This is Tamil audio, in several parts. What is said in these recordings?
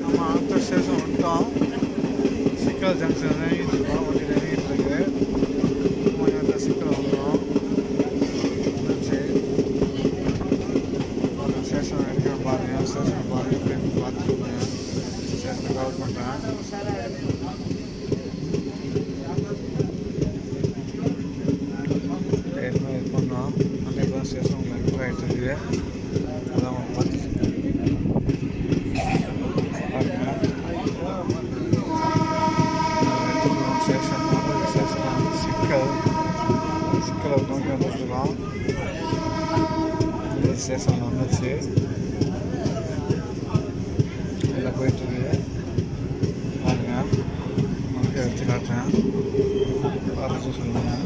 நம்ம அடுத்த ஸ்டேஷன் வந்துட்டோம் சிக்கல் ஜங்ஷன் இறங்கிட்டு இருக்கோம் வண்டியில் இறங்கிட்டு இருக்கு நம்ம நேரத்தில் சிக்கல் வந்துடும் வந்துருச்சு பாருங்க ஸ்டேஷன் இருக்கிற பாருங்க ஸ்டேஷன் பாருங்க எப்படி பார்த்துட்டு ஸ்டேஷனை கவர் பண்ணுறேன் ஏற்கனவே இது பண்ணோம் அந்த இப்போ ஸ்டேஷன் உங்களுக்கு என்ட்ரு ஆகிட்டு இருக்குது அதான் அவங்க பார்த்துட்டு பாருங்க ஸ்டேஷன் ஸ்டேஷன் சிக்கல் சிக்கலை நோக்கி வந்துட்டுருக்கோம் இந்த ஸ்டேஷன் வந்துச்சு இதில் போயிட்டுருக்கு பாருங்க உங்களுக்கு எடுத்து காட்டுறேன் பார்த்துட்டு சொல்லுங்கள்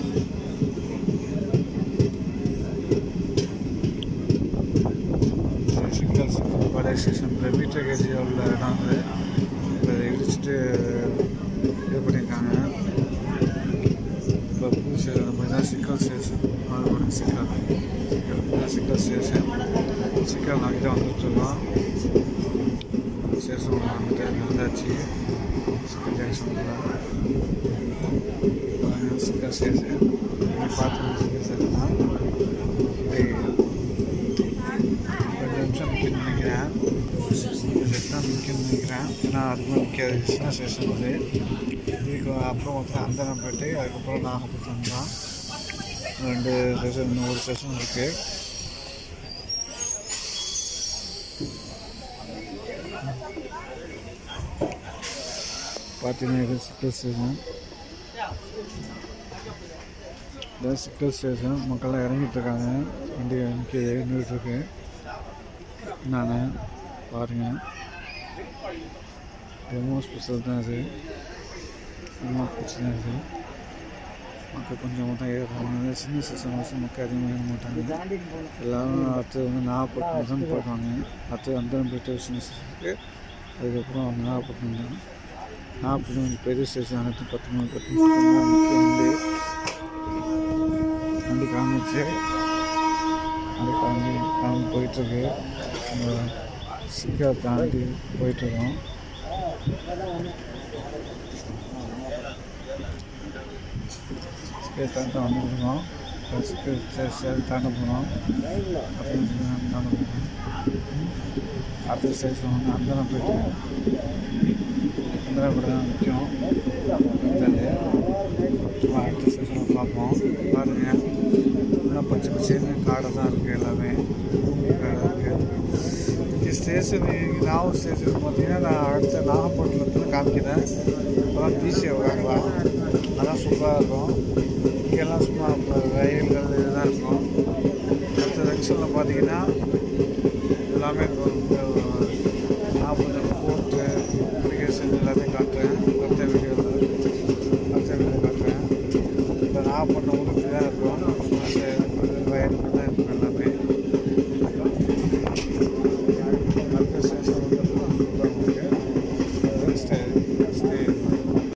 சிக்கல் சிக்கல் பழைய ஸ்டேஷனில் மீட்டர் கேஜி உள்ள இடம் அது இப்போ அதை இடிச்சிட்டு இது பண்ணியிருக்காங்க இப்போ புது ஸ்டேஷன் நம்ம இதான் சிக்கல் ஸ்டேஷன் மறுபடியும் சிக்கல் சிக்கல் இதான் சிக்கல் ஸ்டேஷன் சிக்கல் நாங்கள் தான் வந்துட்டுருக்கோம் ஸ்டேஷன் வந்துட்டு வந்தாச்சு சிக்கல் ஜங்ஷனில் சிக்கல் ஸ்டேஷன் பார்த்து சிக்கல் ஸ்டேஷன் தான் ரெண்டு நிமிஷம் நிற்கணும்னு நினைக்கிறேன் நிமிஷம் நிற்கணும்னு நினைக்கிறேன் ஏன்னா அதுக்கு நிற்காது சின்ன ஸ்டேஷன் அது இதுக்கு அப்புறம் வந்து அந்தனப்பேட்டை அதுக்கப்புறம் நாகப்பட்டினம் தான் ரெண்டு ஸ்டேஷன் இன்னும் ஒரு ஸ்டேஷன் இருக்குது பார்த்தீங்கன்னா இது சிக்கல் ஸ்டேஷன் இதான் சிக்கல் ஸ்டேஷன் மக்கள்லாம் இறங்கிட்டு இருக்காங்க வண்டி நிற்க நின்றுட்டு இருக்கு நான் பாருங்கள் டெமோ ஸ்பெஷல் தான் இது ரொம்ப பிரச்சனை இது மக்கள் கொஞ்சம் தான் ஏறுவாங்க சின்ன ஸ்டேஷன் வச்சு மக்கள் அதிகமாக ஏற மாட்டாங்க எல்லாரும் அடுத்து வந்து நாகப்பட்டினம் தான் போடுவாங்க அடுத்து அந்தனப்பேட்டை சின்ன ஸ்டேஷனுக்கு அதுக்கப்புறம் நாகப்பட்டினம் தான் நாகப்பட்டினம் பெரிய ஸ்டேஷன் அனைத்து பத்து மணி பத்து நிமிஷம் வண்டி வண்டி காமிச்சு அது காமி காமி போயிட்டுருக்கு நம்ம சிக்கா தாண்டி போயிட்டுருக்கோம் சிக்கா தாண்டி வந்துருக்கோம் சிக்கா தாண்ட போகிறோம் தாண்ட போகிறோம் அடுத்த ஸ்டேஷன் வந்து அந்தனம் போயிட்டு அந்தனம் கூட தான் நிற்கும் வந்தது சும்மா அடுத்த ஸ்டேஷனில் பார்ப்போம் பாருங்கள் இன்னும் பச்சை பச்சைன்னு காடை தான் இருக்குது எல்லாமே காடை இருக்குது இங்கே ஸ்டேஷன் நாகூர் ஸ்டேஷன் பார்த்தீங்கன்னா நான் அடுத்த நாகப்பட்டினத்தில் காமிக்கிறேன் அப்புறம் பிசி உட்காரலாம் அதான் சூப்பராக இருக்கும் இங்கெல்லாம் சும்மா இப்போ ரயில்கள் இதுதான் இருக்கும் அடுத்த ஜங்ஷனில் பார்த்தீங்கன்னா எல்லாமே நாகப்பட்டினம் போர்ட்டு இரிகேஷன் எல்லாமே காட்டுறேன் அடுத்த வீடியோவில் அடுத்த வீடியோ காட்டுறேன் இப்போ நாகப்பட்டினம் ஊருக்கு தான் இருக்கும் வயலுக்கு தான் இருக்கும் எல்லாமே